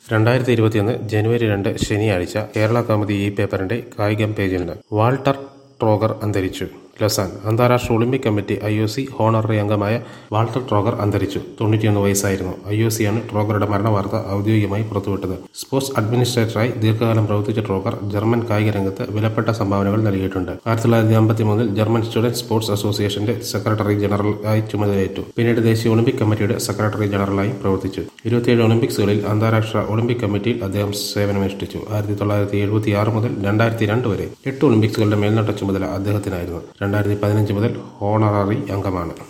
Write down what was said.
രണ്ടായിരത്തി ഇരുപത്തിയൊന്ന് ജനുവരി രണ്ട് ശനിയാഴ്ച കേരള കൗമുദി ഈ പേപ്പറിന്റെ കായികം പേജിൽ നിന്ന് വാൾട്ടർ ട്രോഗർ അന്തരിച്ചു ലൊസാൻ അന്താരാഷ്ട്ര Olympic committee I O C honorary അംഗമായ വാൾട്ടർ ട്രോഗർ അന്തരിച്ചു തൊണ്ണൂറ്റിയൊന്ന് വയസ്സായിരുന്നു ഐ ഒ സിയാണ് ട്രോഗറുടെ മരണവാർത്ത ഔദ്യോഗികമായി പുറത്തുവിട്ടത് സ്പോർട്സ് അഡ്മിനിസ്ട്രേറ്ററായി ദീർഘകാലം പ്രവർത്തിച്ച ട്രോഗർ ജർമ്മൻ കായിക രംഗത്ത് വിലപ്പെട്ട സംഭാവനകൾ നൽകിയിട്ടുണ്ട് ആയിരത്തി തൊള്ളായിരത്തി അമ്പത്തി മൂന്നിൽ ജർമ്മൻ സ്റ്റുഡന്റ് സ്പോർട്സ് അസോസിയേഷന്റെ സെക്രട്ടറി ജനറൽ ആയി ചുമതലയേറ്റു പിന്നീട് ദേശീയ ഒളിമ്പിക് കമ്മിറ്റിയുടെ സെക്രട്ടറി ജനറലായി പ്രവർത്തിച്ചു ഇരുപത്തിയേഴ് ഒളിമ്പിക്സുകളിൽ അന്താരാഷ്ട്ര ഒളിമ്പിക് കമ്മിറ്റിയിൽ അദ്ദേഹം സേവനമനുഷ്ഠിച്ചു ആയിരത്തി തൊള്ളായിരത്തി എഴുപത്തി ആറ് മുതൽ രണ്ടായിരത്തി രണ്ട് വരെ എട്ട് ഒളിമ്പിക്സുകളുടെ മേൽനോട്ട ചുമതല അദ്ദേഹത്തിനായിരുന്നു രണ്ടായിരത്തി പതിനഞ്ച് മുതൽ ഹോണററി അംഗമാണ്